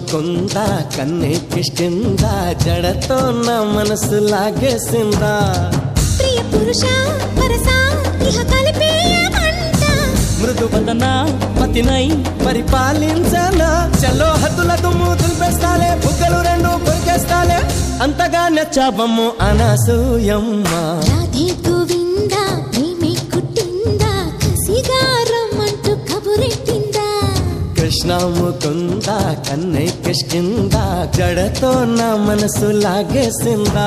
ముకుంద కన్నెక్కిష్టిందా జడతో నా మనసు లాగేసిందా ప్రియ పురుష వరస ఇహ కలిపేయమంట మృదు వదన పతినై పరిపాలించనా చలో హద్దుల దుమ్ము దులిపేస్తాలే బుగ్గలు రెండు కొరికేస్తాలే అంతగా నచ్చాబమ్ము అనసూయమ్మ రాధే గోవింద ప్రేమే కుట్టిందా కసిగారమ్మంటూ కబురెట్టిందా కృష్ణ ముకుంద కన్నెక్కిష్టిందా జడతో నా మనసు లాగేసిందా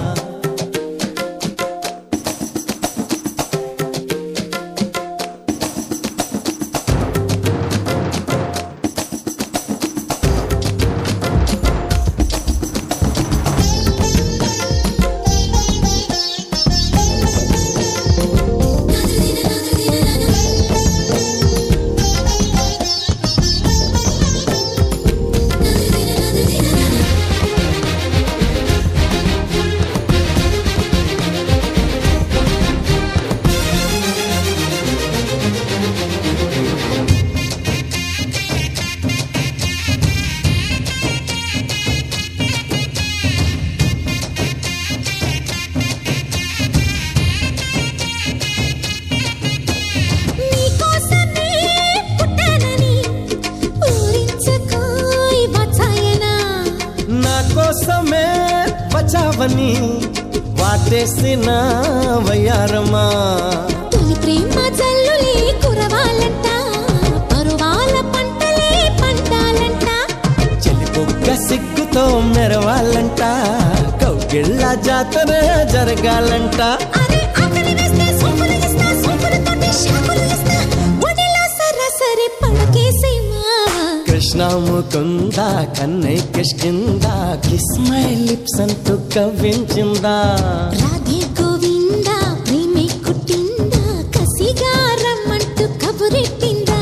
నీకోసమే పుట్టానని ఊరించుకోయ్ వచ్చాయనా నా కోసమే బచావని వాటేసిన వయ్యారమా తొలి ప్రేమ జల్లులే కురవాలంట పరువాల పంటలే పండాలంట చెలిపొక్క సిగ్గుతో మెరవాలంట కౌగిళ్ళ జాతర జరగాలంట అరే ఆకలి వేస్తే సోపులు ఇస్తా సోపులతోటి షాపులు ఇస్తా ఒడిలో సరాసరి పడకేసే మావా కృష్ణ ముకుంద కన్నై కిష్కిందా కిస్ మై లిప్స్ అంటూ కవ్వించిందా రాధే గోవింద ప్రేమే కుట్టిందా కసిగా రమ్మంటూ కబురెట్టిందా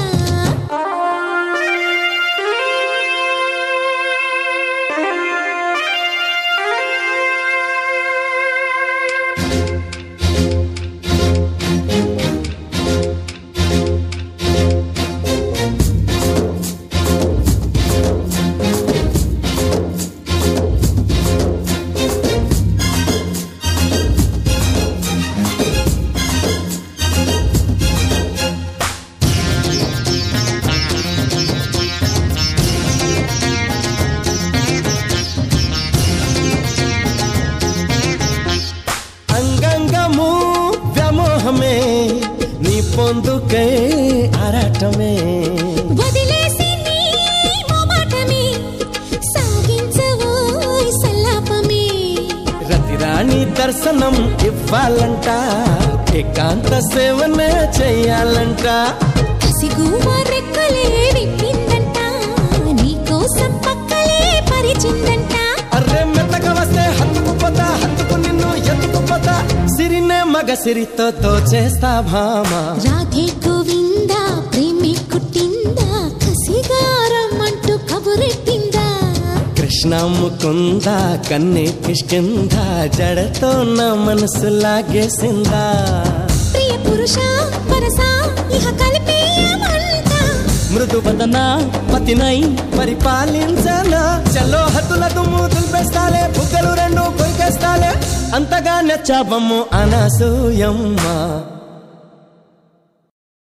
అంగంగము వ్యామోహమే నీ పొందుకై ఆరాటమే వదిలేసి నీ మొమాటమే సాగించవోయ్ సల్లాపమే రతిరాణి దర్శనం ఇవ్వాలంట ఏకాంత సేవనే చెయ్యాలంట కసిగుమ రెక్కలే విప్పిందంట నీకోసం పక్కలే పరిచిందంట అర్రే మెత్తగా వస్తే హత్తుకుపోతా హత్తుకు నిన్ను ఎత్తుకుపోతా సిరినే మగ సిరితో తోచేస్తా భామా రాధే గోవింద ప్రేమి కుట్టిందా కసిగారమ్మంటూ కబురెట్టిందా కృష్ణ ముకుంద కన్నే కిష్కిందా జడతో నా మనసు లాగేసిందా ప్రియ పురుష వరస ఇహ కలిపేయమంట మృదు వదన పతినై పరిపాలించనా చలో హద్దుల దుమ్ము దులిపేస్తాలే బుగ్గలు రెండు కొరికేస్తాలే అంతగా నచ్చాబమ్ము అనసూయమ్మ